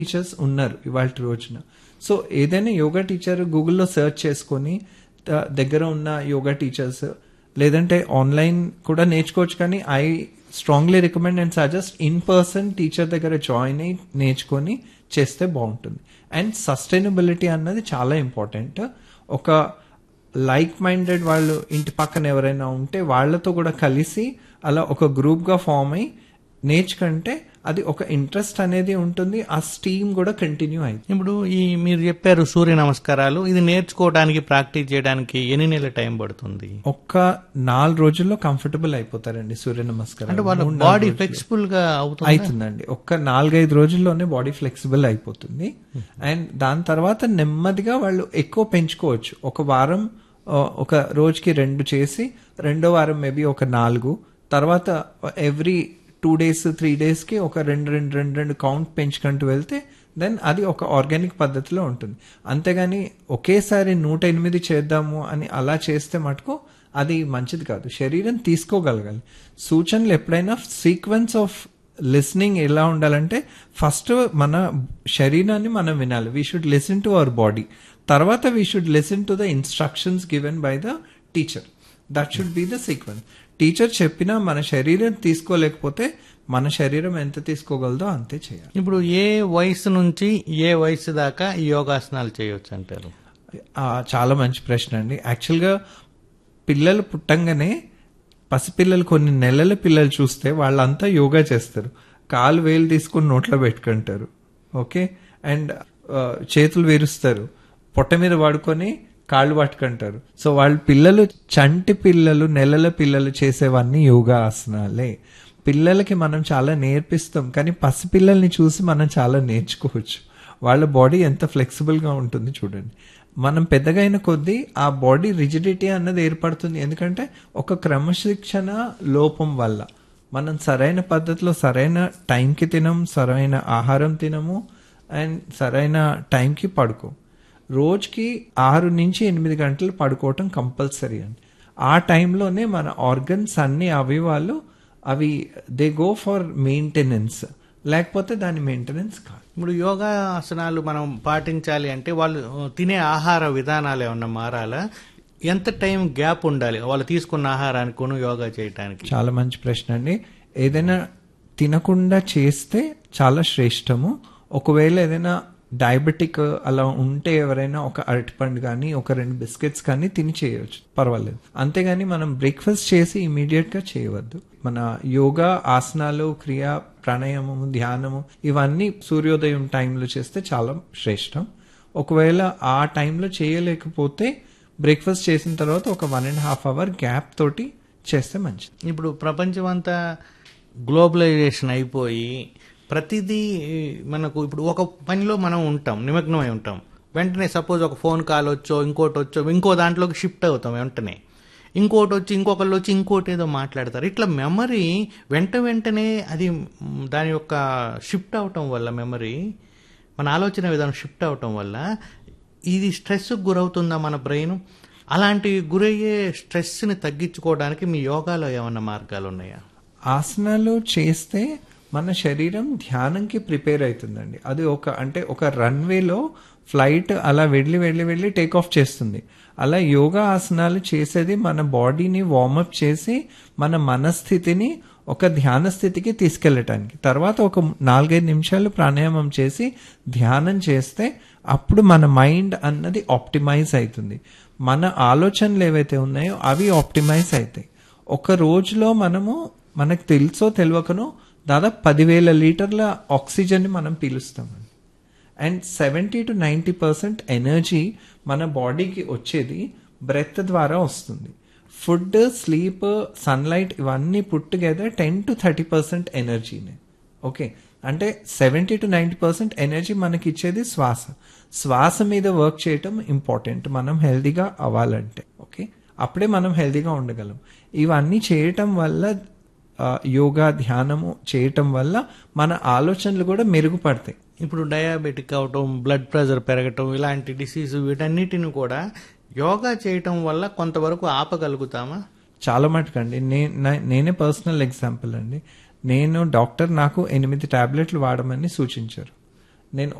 teachers ఉన్నారు ఇవాళ రోజున సో ఏదైనా యోగా టీచర్ గూగుల్లో సెర్చ్ చేసుకొని ద- దగ్గర ఉన్న యోగా టీచర్స్ లేదంటే ఆన్లైన్ కూడా నేర్చుకోవచ్చు కానీ I strongly recommend and suggest in person teacher దగ్గర జాయిన్ అయ్యి నేర్చుకొని చేస్తే బాగుంటుంది అండ్ సస్టైనబిలిటీ అన్నది చాలా ఇంపార్టెంట్ ఒక లైక్ మైండెడ్ వాళ్ళు ఇంటి పక్కన ఎవరైనా ఉంటే వాళ్ళతో కూడా కలిసి అలా ఒక గ్రూప్ గా ఫామ్ అయ్యి నేర్చుకుంటే అది ఒక ఇంట్రెస్ట్ అనేది ఉంటుంది ఆ స్టీమ్ కూడా కంటిన్యూ అయింది ఇప్పుడు ఈ మీరు చెప్పారు సూర్య నమస్కారాలు ఇది నేర్చుకోవడానికి ప్రాక్టీస్ చేయడానికి ఎన్ని నెలల టైం పడుతుంది ఒక్క నాలుగు రోజుల్లో కంఫర్టబుల్ అయిపోతారండి సూర్య నమస్కారం అంటే వాళ్ళ బాడీ ఫ్లెక్సిబుల్ గా అవుతుంది అవుతుందండి ఒక్క నాలుగైదు రోజుల్లోనే బాడీ ఫ్లెక్సిబుల్ అయిపోతుంది అండ్ దాని తర్వాత నెమ్మదిగా వాళ్ళు ఎక్కువ పెంచుకోవచ్చు ఒక వారం ఆ, ఒక రోజుకి రెండు చేసి రెండో వారం మేబీ ఒక నాలుగు తర్వాత every two days three days కి ఒక రెండు రెండు రెండు రెండు కౌంట్ పెంచుకుంటూ వెళ్తే దెన్ అది ఒక ఆర్గానిక్ పద్ధతిలో ఉంటుంది అంతేగాని ఒకేసారి నూట ఎనిమిది చేద్దాము అని అలా చేస్తే మటుకు అది మంచిది కాదు శరీరం తీసుకోగలగాలి సూచనలు ఎప్పుడైనా సీక్వెన్స్ ఆఫ్ లిస్నింగ్ ఎలా ఉండాలంటే ఫస్ట్ మన శరీరాన్ని మనం వినాలి we should listen to our body తర్వాత we should listen to the instructions given by the teacher that should be the sequence teacher చెప్పినా మన శరీరం తీసుకోలేకపోతే మన శరీరం ఎంత తీసుకోగలదో అంతే చేయాలి ఇప్పుడు ఏ వయసు నుంచి ఏ వయసు దాకా ఈ యోగాసనాలు చేయొచ్చు అంటారు ఆ, చాలా మంచి ప్రశ్న అండి యాక్చువల్గా పిల్లలు పుట్టంగానే పసిపిల్లలు కొన్ని నెలల పిల్లలు చూస్తే వాళ్ళంతా యోగా చేస్తారు కాలు వేలు తీసుకొని నోట్లో పెట్టుకుంటారు ఓకే అండ్ చేతులు వేరుస్తారు పొట్ట మీద వాడుకొని కాళ్ళు పట్టుకుంటారు సో వాళ్ళ పిల్లలు చంటి పిల్లలు నెలల పిల్లలు చేసేవన్నీ యోగా ఆసనాలే పిల్లలకి మనం చాలా నేర్పిస్తాం కానీ పసిపిల్లల్ని చూసి మనం చాలా నేర్చుకోవచ్చు వాళ్ళ బాడీ ఎంత ఫ్లెక్సిబుల్ గా ఉంటుంది చూడండి మనం పెద్దగా అయిన కొద్దీ ఆ బాడీ రిజిడిటీ అన్నది ఏర్పడుతుంది ఎందుకంటే ఒక క్రమశిక్షణ లోపం వల్ల మనం సరైన పద్ధతిలో సరైన టైంకి తినం సరైన ఆహారం తినము అండ్ సరైన టైంకి పడుకో రోజుకి ఆరు నుంచి ఎనిమిది గంటలు పడుకోవటం కంపల్సరీ అండి ఆ టైంలోనే మన ఆర్గన్స్ అన్ని అవయవాలు అవి దే గో ఫర్ మెయింటెనెన్స్ లేకపోతే దాని మెయింటెనెన్స్ కాదు ఇప్పుడు యోగా ఆసనాలు మనం పాటించాలి అంటే వాళ్ళు ఆ, తినే ఆహార విధానాలు ఏమన్నా మారాలా ఎంత టైం గ్యాప్ ఉండాలి వాళ్ళు తీసుకున్న ఆహారానికి యోగా చేయటానికి చాలా మంచి ప్రశ్న అండి ఏదైనా తినకుండా చేస్తే చాలా శ్రేష్టము ఒకవేళ ఏదైనా డయాబెటిక్ అలా ఉంటే ఎవరైనా ఒక అరటిపండు కానీ ఒక రెండు బిస్కెట్స్ కానీ తిని చేయవచ్చు పర్వాలేదు అంతేగాని మనం బ్రేక్ఫాస్ట్ చేసి ఇమీడియట్ గా చేయవద్దు మన యోగా ఆసనాలు క్రియ ప్రాణాయామము ధ్యానము ఇవన్నీ సూర్యోదయం టైంలో చేస్తే చాలా శ్రేష్టం ఒకవేళ ఆ టైంలో చేయలేకపోతే బ్రేక్ఫాస్ట్ చేసిన తర్వాత ఒక one and half hour gap తోటి చేస్తే మంచిది ఇప్పుడు ప్రపంచం అంతా గ్లోబలైజేషన్ అయిపోయి ప్రతిదీ మనకు ఇప్పుడు ఒక పనిలో మనం ఉంటాం నిమగ్నమై ఉంటాం వెంటనే సపోజ్ ఒక ఫోన్ కాల్ వచ్చో ఇంకోటి వచ్చో ఇంకో దాంట్లోకి షిఫ్ట్ అవుతాం వెంటనే ఇంకోటి వచ్చి ఇంకొకళ్ళు వచ్చి ఇంకోటి ఏదో మాట్లాడతారు ఇట్లా మెమరీ వెంట వెంటనే అది మ్, దాని యొక్క షిఫ్ట్ అవటం వల్ల మెమరీ మన ఆలోచన విధానం షిఫ్ట్ అవటం వల్ల ఇది స్ట్రెస్కి గురవుతుందా మన బ్రెయిన్ అలాంటి గురయ్యే స్ట్రెస్ని తగ్గించుకోవడానికి మీ యోగాలో ఏమన్నా మార్గాలు ఉన్నాయా ఆసనాలు చేస్తే మన శరీరం ధ్యానంకి ప్రిపేర్ అవుతుందండి అది ఒక అంటే ఒక రన్వేలో ఫ్లైట్ అలా వెళ్ళి వెళ్ళి వెళ్ళి టేక్ ఆఫ్ చేస్తుంది అలా యోగా ఆసనాలు చేసేది మన బాడీని వార్మప్ చేసి మన మనస్థితిని ఒక ధ్యాన స్థితికి తీసుకెళ్ళటానికి తర్వాత ఒక నాలుగైదు నిమిషాలు ప్రాణాయామం చేసి ధ్యానం చేస్తే అప్పుడు మన మైండ్ అన్నది ఆప్టిమైజ్ అవుతుంది మన ఆలోచనలు ఏవైతే ఉన్నాయో అవి ఆప్టిమైజ్ అవుతాయి ఒక రోజులో మనము మనకు తెలుసో తెలియకనో దాదాపు పదివేల లీటర్ల ఆక్సిజన్ ని మనం పీలుస్తామండి and seventy to ninety percent energy మన బాడీకి వచ్చేది బ్రెత్ ద్వారా వస్తుంది ఫుడ్ స్లీప్ సన్లైట్ ఇవన్నీ put together ten to thirty percent ఎనర్జీని ఓకే అంటే seventy to ninety percent energy మనకి ఇచ్చేది శ్వాస శ్వాస మీద వర్క్ చేయటం ఇంపార్టెంట్ మనం హెల్దీగా అవ్వాలంటే ఓకే అప్పుడే మనం హెల్దీగా ఉండగలం ఇవన్నీ చేయటం వల్ల ఆ, యోగా ధ్యానము చేయటం వల్ల మన ఆలోచనలు కూడా మెరుగుపడతాయి ఇప్పుడు డయాబెటిక్ అవటం బ్లడ్ ప్రెషర్ పెరగటం ఇలాంటి డిసీజ్ వీటన్నిటిని కూడా యోగా చేయటం వల్ల కొంతవరకు ఆపగలుగుతామా చాలా మటుకండి నే- నా- నేనే పర్సనల్ ఎగ్జాంపుల్ అండి నేను డాక్టర్ నాకు ఎనిమిది టాబ్లెట్లు వాడమని సూచించారు నేను